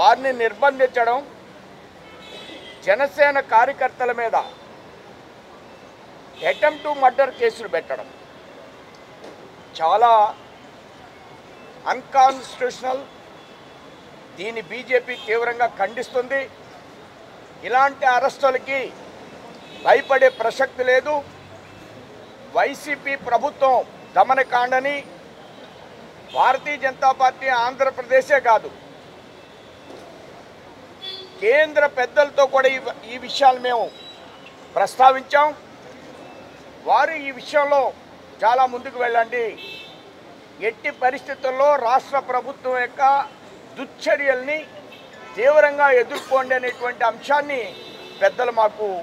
వారిని నిర్బంధించడం జనసేన కార్యకర్తల మీద అటెంప్ట్ టు మర్డర్ కేసులు పెట్టడం చాలా అన్కాన్స్టిట్యూషనల్ దీన్ని బీజేపీ తీవ్రంగా ఖండిస్తుంది ఇలాంటి అరెస్టులకి భయపడే ప్రసక్తి లేదు వైసీపీ ప్రభుత్వం దమనకాండని భారతీయ జనతా పార్టీ ఆంధ్రప్రదేశే కాదు కేంద్ర పెద్దలతో కూడా ఈ ఈ విషయాలు మేము ప్రస్తావించాం వారు ఈ విషయంలో చాలా ముందుకు వెళ్ళండి ఎట్టి పరిస్థితుల్లో రాష్ట్ర ప్రభుత్వం యొక్క దుశ్చర్యల్ని తీవ్రంగా ఎదుర్కోండి అనేటువంటి అంశాన్ని పెద్దలు మాకు